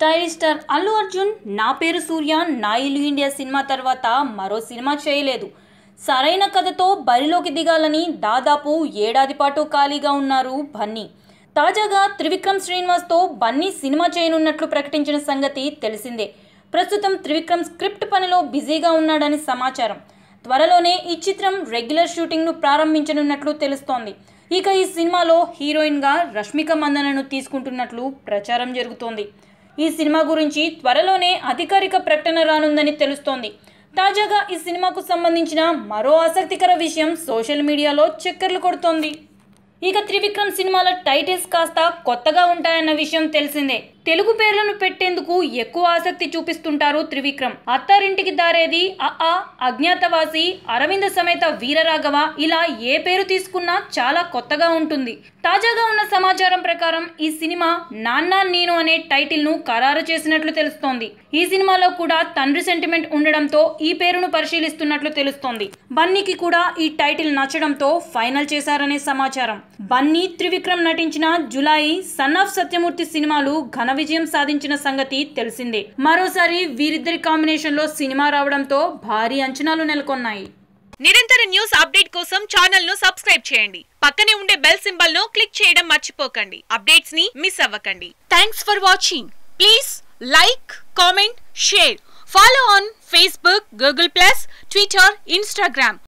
stylish star Allu Arjun నా పేరు సూర్య నా ఇల్లు ఇండియా సినిమా తర్వాత మరో సినిమా చేయలేదు సరైన కథతో బరిలోకి దిగాలని దాదాపు ఏడాది పాటు ఖాళీగా ఉన్నారు బన్నీ తాజాగా త్రివిక్రమ్ శ్రీనివాస్తో బన్నీ సినిమా చేయనున్నట్లు ప్రకటించిన సంగతి తెలిసిందే ప్రస్తుతం త్రివిక్రమ్ స్క్రిప్ట్ పనిలో బిజీగా ఉన్నాడని సమాచారం త్వరలోనే ఈ చిత్రం రెగ్యులర్ షూటింగ్ను ప్రారంభించనున్నట్లు తెలుస్తోంది ఇక ఈ సినిమాలో హీరోయిన్గా రష్మిక మందనను తీసుకుంటున్నట్లు ప్రచారం జరుగుతోంది ఈ సినిమా గురించి త్వరలోనే అధికారిక ప్రకటన రానుందని తెలుస్తోంది తాజాగా ఈ సినిమాకు సంబంధించిన మరో ఆసక్తికర విషయం సోషల్ మీడియాలో చక్కర్లు కొడుతోంది ఇక త్రివిక్రమ్ సినిమాల టైటిల్స్ కాస్త కొత్తగా ఉంటాయన్న విషయం తెలిసిందే తెలుగు పేర్లను పెట్టేందుకు ఎక్కువ ఆసక్తి చూపిస్తుంటారు త్రివిక్రమ్ అత్తారింటికి దారేది అ ఆ అజ్ఞాతవాసి అరవింద సమేత వీరరాఘవ ఇలా ఏ పేరు తీసుకున్నా చాలా కొత్తగా ఉంటుంది తాజాగా ఉన్న సమాచారం ప్రకారం ఈ సినిమా నాన్న నేను అనే టైటిల్ ను ఖరారు చేసినట్లు తెలుస్తోంది ఈ సినిమాలో కూడా తండ్రి సెంటిమెంట్ ఉండడంతో ఈ పేరును పరిశీలిస్తున్నట్లు తెలుస్తోంది బన్నీకి కూడా ఈ టైటిల్ నచ్చడంతో ఫైనల్ చేశారనే సమాచారం బన్నీ త్రివిక్రమ్ నటించిన జులాయి సన్ ఆఫ్ సత్యమూర్తి సినిమాలు ఘన విజయం సాధించిన సంగతి తెలిసిందే మరోసారి వీరిద్దరి కాంబినేషన్ లో సినిమా రావడంతో భారీ అంచనాలు నెలకొన్నాయి నిరంతర న్యూస్ అప్డేట్ కోసం ఛానల్ ను సబ్స్క్రైబ్ చేయండి పక్కనే ఉండే బెల్ సింబల్ ను క్లిక్ చేయడం మర్చిపోకండి అప్డేట్స్ ని మిస్ అవ్వకండి thanks for watching please like comment share follow on Facebook Google plus Twitter Instagram